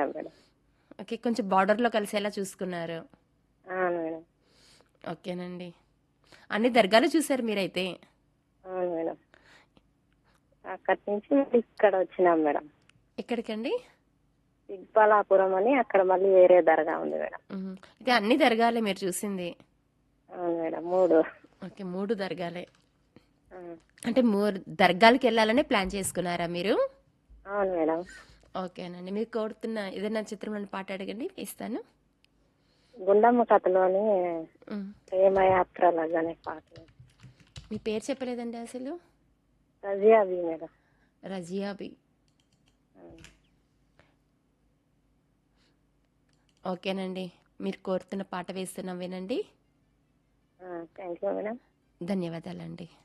వెళ్ళాం madam okay కొంచెం బార్డర్లో కలిసేలా చూసుకున్నారు అవును మేడం ఓకేనండి అన్ని దర్గాలు చూసారు మీరైతే అవును మేడం అక్కడి నుంచి మళ్ళీ ఇక్కడ వచ్చినాం మేడం ఎక్కడికండి ఇగ్బాలాపురం అని అక్కడ మళ్ళీ వేరే దర్గా ఉంది మేడం ఉమ్, ఇది అన్ని దర్గాలే మీరు చూసింది అవును మేడం మూడు ఓకే మూడు దర్గాలే ఆ, అంటే మూడు దర్గాలకి వెళ్ళాలనే ప్లాన్ చేసుకున్నారా మీరు అవును మేడం ఓకేనండి మీరు కోరుతున్న ఏదైనా చిత్రంలోని పాట అడగండి ఇస్తాను గుండమ్మ కథలోని ఉమ్. ప్రేమయాత్రలు అనే పాట మీ పేరు చెప్పలేదండి అసలు రజియాబీ మేడం రజియాబి ఓకేనండి మీరు కోరుతున్న పాట వేస్తున్నాం వినండి థ్యాంక్ యూ మేడం ధన్యవాదాలండి